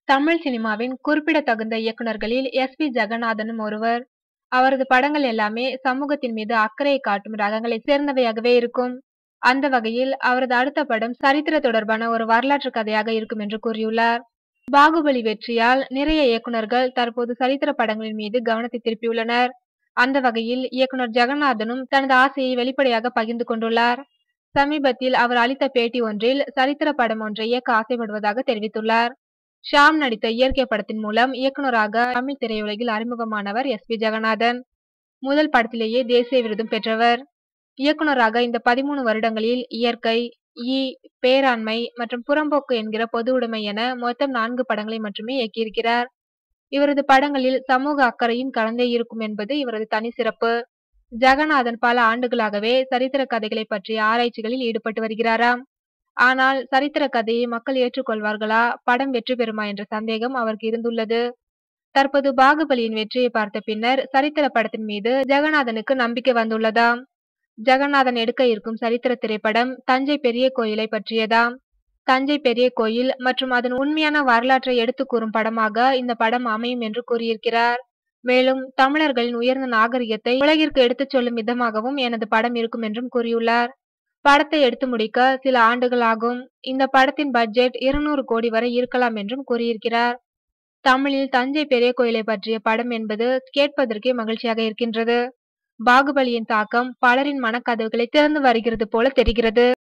தமிழ் சினிமாவின் குறிப்பிடத்தகுந்த இயக்குனர்களில் S B ஜெகநாதனும் ஒருவர் அவரது படங்கள் எல்லாமே சமூகத்தின் மீது அக்கறையை காட்டும் ரகங்களை சேர்ந்தவையாகவே இருக்கும் அந்த வகையில் அவரது அடுத்த படம் சரித்திர தொடர்பான ஒரு வரலாற்று கதையாக இருக்கும் என்று கூறியுள்ளார் பாகுபலி வெற்றியால் நிறைய இயக்குனர்கள் தற்போது சரித்திர படங்களின் மீது கவனத்தை திருப்பியுள்ளனர் அந்த வகையில் இயக்குனர் ஜெகநாதனும் தனது ஆசையை வெளிப்படையாக பகிர்ந்து கொண்டுள்ளார் சமீபத்தில் அவர் அளித்த பேட்டி ஒன்றில் சரித்திர படம் ஒன்றை இயக்க ஆசைப்படுவதாக தெரிவித்துள்ளார் ஷாம் நடித்த இயற்கை படத்தின் மூலம் இயக்குனராக தமிழ் திரையுலகில் அறிமுகமானவர் எஸ் பி ஜெகநாதன் முதல் படத்திலேயே தேசிய விருதும் பெற்றவர் இயக்குனராக இந்த பதிமூணு வருடங்களில் இயற்கை ஈ பேராண்மை மற்றும் புறம்போக்கு என்கிற பொது உடைமை என மொத்தம் நான்கு படங்களை மட்டுமே இயக்கியிருக்கிறார் இவரது படங்களில் சமூக அக்கறையும் கலந்தே இருக்கும் என்பது இவரது தனி சிறப்பு ஜெகநாதன் பல ஆண்டுகளாகவே சரித்திர கதைகளை பற்றிய ஆராய்ச்சிகளில் ஈடுபட்டு வருகிறாராம் ஆனால் சரித்திர கதையை மக்கள் ஏற்றுக்கொள்வார்களா படம் வெற்றி பெறுமா என்ற சந்தேகம் அவருக்கு இருந்துள்ளது தற்போது பாகுபலியின் வெற்றியை பார்த்த பின்னர் சரித்திர படத்தின் மீது ஜெகநாதனுக்கு நம்பிக்கை வந்துள்ளதாம் ஜெகநாதன் எடுக்க இருக்கும் சரித்திர திரைப்படம் தஞ்சை பெரிய கோயிலை பற்றியதாம் தஞ்சை பெரிய கோயில் மற்றும் அதன் உண்மையான வரலாற்றை எடுத்து கூறும் படமாக இந்த படம் அமையும் என்று கூறியிருக்கிறார் மேலும் தமிழர்களின் உயர்ந்த நாகரிகத்தை உலகிற்கு எடுத்துச் சொல்லும் விதமாகவும் எனது படம் இருக்கும் என்றும் கூறியுள்ளார் படத்தை எடுத்து முடிக்க சில ஆண்டுகள் ஆகும் இந்த படத்தின் பட்ஜெட் இருநூறு கோடி வரை இருக்கலாம் என்றும் கூறியிருக்கிறார் தமிழில் தஞ்சை பெரிய கோயிலை பற்றிய படம் என்பது கேட்பதற்கே மகிழ்ச்சியாக இருக்கின்றது பாகுபலியின் தாக்கம் பலரின் மனக்கதவுகளை திறந்து வருகிறது போல தெரிகிறது